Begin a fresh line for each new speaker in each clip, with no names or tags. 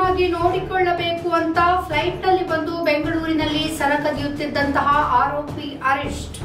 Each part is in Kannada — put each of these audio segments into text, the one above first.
ಚೆನ್ನಾಗಿ ನೋಡಿಕೊಳ್ಳಬೇಕು ಅಂತ ಫ್ಲೈಟ್ನಲ್ಲಿ ಬಂದು ಬೆಂಗಳೂರಿನಲ್ಲಿ ಸರ ಕದಿಯುತ್ತಿದ್ದಂತಹ ಆರೋಪಿ ಅರೆಸ್ಟ್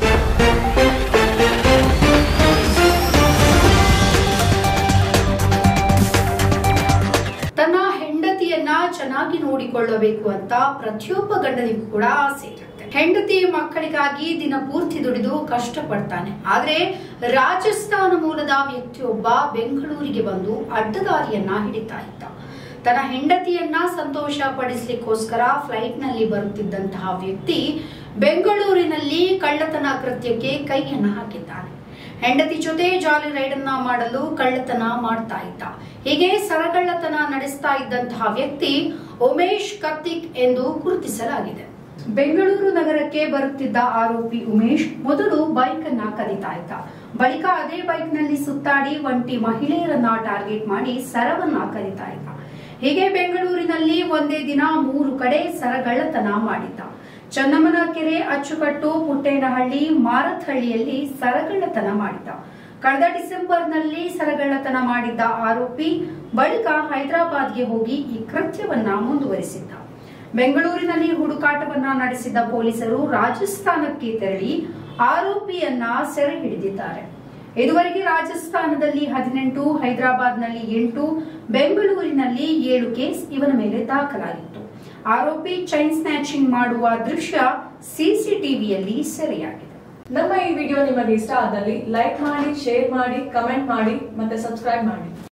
ತನ್ನ ಹೆಂಡತಿಯನ್ನ ಚೆನ್ನಾಗಿ ನೋಡಿಕೊಳ್ಳಬೇಕು ಅಂತ ಪ್ರತಿಯೊಬ್ಬ ಗಂಡನಿಗೂ ಕೂಡ ಆಸೆ ಇರುತ್ತೆ ಹೆಂಡತಿ ಮಕ್ಕಳಿಗಾಗಿ ದಿನ ಪೂರ್ತಿ ದುಡಿದು ಕಷ್ಟಪಡ್ತಾನೆ ಆದ್ರೆ ರಾಜಸ್ಥಾನ ಮೂಲದ ವ್ಯಕ್ತಿಯೊಬ್ಬ ಬೆಂಗಳೂರಿಗೆ ಬಂದು ಅಡ್ಡದಾರಿಯನ್ನ ಹಿಡಿತಾ ಇದ್ದ ತನ್ನ ಹೆಂಡತಿಯನ್ನ ಸಂತೋಷ ಪಡಿಸಲಿಕ್ಕೋಸ್ಕರ ಫ್ಲೈಟ್ ನಲ್ಲಿ ಬರುತ್ತಿದ್ದಂತಹ ವ್ಯಕ್ತಿ ಬೆಂಗಳೂರಿನಲ್ಲಿ ಕಳ್ಳತನ ಕೃತ್ಯಕ್ಕೆ ಕೈಯನ್ನ ಹಾಕಿದ್ದಾನೆ ಹೆಂಡತಿ ಜೊತೆ ಜಾಲಿ ರೈಡ್ ಅನ್ನ ಮಾಡಲು ಕಳ್ಳತನ ಮಾಡ್ತಾ ಇದ್ದ ಹೀಗೆ ಸರಗಳ್ಳತನ ನಡೆಸ್ತಾ ಇದ್ದಂತಹ ವ್ಯಕ್ತಿ ಉಮೇಶ್ ಕತ್ತಿಕ್ ಎಂದು ಗುರುತಿಸಲಾಗಿದೆ ಬೆಂಗಳೂರು ನಗರಕ್ಕೆ ಬರುತ್ತಿದ್ದ ಆರೋಪಿ ಉಮೇಶ್ ಮೊದಲು ಬೈಕ್ ಅನ್ನ ಕದಿತಾ ಇದ್ದ ಬಳಿಕ ಅದೇ ಬೈಕ್ ನಲ್ಲಿ ಸುತ್ತಾಡಿ ಒಂಟಿ ಮಹಿಳೆಯರನ್ನ ಟಾರ್ಗೆಟ್ ಮಾಡಿ ಸರವನ್ನ ಕದಿತಾ ಇದ್ದ ಹೀಗೆ ಬೆಂಗಳೂರಿನಲ್ಲಿ ಒಂದೇ ದಿನ ಮೂರು ಕಡೆ ಸರಗಳ್ಳತನ ಮಾಡಿದ್ದ ಚನ್ನಮ್ಮನ ಕೆರೆ ಅಚ್ಚುಕಟ್ಟು ಪುಟ್ಟೇನಹಳ್ಳಿ ಮಾರತ್ಹಳ್ಳಿಯಲ್ಲಿ ಸರಗಳ್ಳತನ ಮಾಡಿದ್ದ ಕಳೆದ ಡಿಸೆಂಬರ್ನಲ್ಲಿ ಸರಗಳ್ಳತನ ಮಾಡಿದ್ದ ಆರೋಪಿ ಬಳಿಕ ಹೈದರಾಬಾದ್ಗೆ ಹೋಗಿ ಈ ಕೃತ್ಯವನ್ನ ಮುಂದುವರಿಸಿದ್ದ ಬೆಂಗಳೂರಿನಲ್ಲಿ ಹುಡುಕಾಟವನ್ನ ನಡೆಸಿದ್ದ ಪೊಲೀಸರು ರಾಜಸ್ಥಾನಕ್ಕೆ ತೆರಳಿ ಆರೋಪಿಯನ್ನ ಸೆರೆ ಹಿಡಿದಿದ್ದಾರೆ ಇದುವರೆಗೆ ರಾಜಸ್ಥಾನದಲ್ಲಿ ಹದಿನೆಂಟು ಹೈದರಾಬಾದ್ನಲ್ಲಿ ಎಂಟು ಬೆಂಗಳೂರಿನಲ್ಲಿ ಏಳು ಕೇಸ್ ಇವನ ಮೇಲೆ ದಾಖಲಾಗಿತ್ತು ಆರೋಪಿ ಚೈನ್ ಸ್ನ್ಯಾಚಿಂಗ್ ಮಾಡುವ ದೃಶ್ಯ ಸಿಸಿಟಿವಿಯಲ್ಲಿ ಸೆರೆಯಾಗಿದೆ
ನಮ್ಮ ಈ ವಿಡಿಯೋ ನಿಮಗೆ ಇಷ್ಟ ಆದಲ್ಲಿ ಲೈಕ್ ಮಾಡಿ ಶೇರ್ ಮಾಡಿ ಕಮೆಂಟ್ ಮಾಡಿ ಮತ್ತೆ ಸಬ್ಸ್ಕ್ರೈಬ್ ಮಾಡಿ